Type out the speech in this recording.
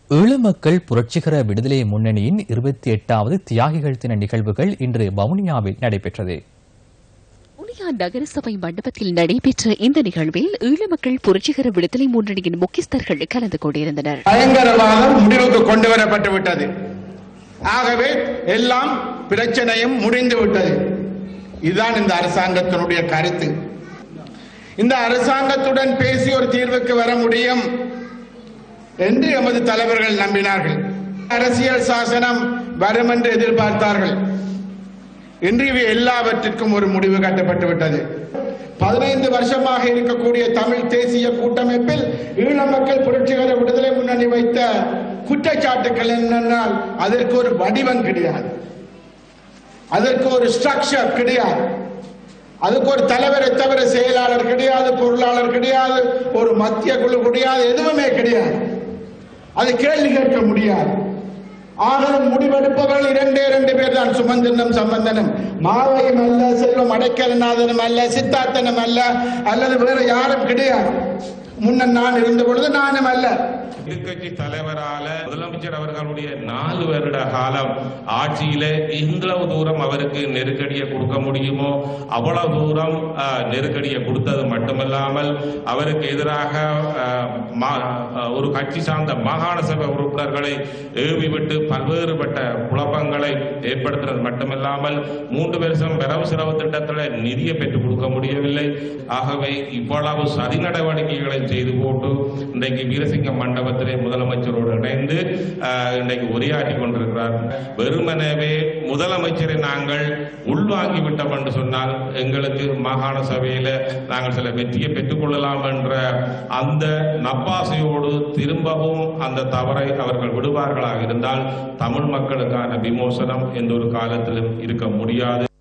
ஈழமக்கள் புரட்சிகர விடுதலை முன்னணியின் இருபத்தி எட்டாவது தியாகிகள் தின நிகழ்வுகள் இன்று வவுனியாவில் நடைபெற்றது வவுனியா நகரசபை மண்டபத்தில் நடைபெற்ற இந்த நிகழ்வில் ஈழமக்கள் புரட்சிகர விடுதலை முன்னணியின் முக்கியஸ்தர்கள் கலந்து கொண்டிருந்தனர் பயங்கரவாதம் முடிவுக்கு கொண்டு வரப்பட்டு விட்டது ஆகவே எல்லாம் பிரச்சனையும் முடிந்து விட்டது இதுதான் இந்த அரசாங்கத்தினுடைய கருத்து இந்த அரசாங்கத்துடன் பேசி ஒரு தீர்வுக்கு வர முடியும் என்று எமது தலைவர்கள் நம்பினார்கள் அரசியல் சாசனம் வரும் என்று எதிர்பார்த்தார்கள் இன்று இவை எல்லாவற்றிற்கும் ஒரு முடிவு கட்டப்பட்டு விட்டது பதினைந்து வருஷமாக இருக்கக்கூடிய தமிழ் தேசிய கூட்டமைப்பில் ஈழ மக்கள் புரட்சிகர விடுதலை முன்னணி வைத்த குற்றச்சாட்டுகள் என்னென்னால் அதற்கு ஒரு வடிவம் கிடையாது அதற்கு ஒரு ஸ்ட்ரக்சர் கிடையாது அதுக்கு ஒரு தலைவரை தவிர செயலாளர் கிடையாது பொருளாளர் கிடையாது ஒரு மத்திய குழு கிடையாது எதுவுமே கிடையாது அது கேள்வி கேட்க முடியாது ஆனாலும் முடிவெடுப்பவர்கள் இரண்டே இரண்டு பேர் தான் சுமந்திரனும் சம்பந்தனும் மாவையும் அல்ல செல்வம் அடைக்கலநாதனும் அல்ல சித்தார்த்தனும் அல்ல அல்லது வேற யாரும் கிடையாது முன்ன நான் இருந்த பொழுது நானும் அல்ல எதிர்கட்சி தலைவரால முதலமைச்சர் அவர்களுடைய நாலு வருட காலம் ஆட்சியில எவ்வளவு தூரம் அவருக்கு நெருக்கடியை கொடுக்க முடியுமோ அவ்வளவு தூரம் அஹ், நெருக்கடியை கொடுத்தது மட்டுமல்லாமல் அவருக்கு எதிராக அஹ், மா- அஹ், ஒரு கட்சி சார்ந்த மாகாண சபை உறுப்பினர்களை ஏவி விட்டு பல்வேறுபட்ட குழப்பங்களை ஏற்படுத்தினது மட்டுமல்லாமல் மூன்று வருஷம் வரவு செலவு திட்டத்தில் நிதியை பெற்றுக் கொடுக்க முடியவில்லை ஆகவே இவ்வளவு சதி நடவடிக்கைகளை செய்து போட்டு இன்றைக்கு வீரசிங்க மண்டபத்திலே முதலமைச்சரோடு இணைந்து ஆஹ், இன்றைக்கு உரையாற்றி கொண்டிருக்கிறார் வெறுமனவே முதலமைச்சரை நாங்கள் உள்வாங்கி விட்டோம் என்று சொன்னால் எங்களுக்கு மாகாண சபையில நாங்கள் சில வெற்றியை பெற்றுக்கொள்ளலாம் என்ற அந்த நப்பாசையோடு திரும்பவும் அந்த தவறை அவர்கள் விடுவார்களாக இருந்தால் தமிழ் மக்களுக்கான விமோசனம் எந்த ஒரு காலத்திலும் இருக்க முடியாது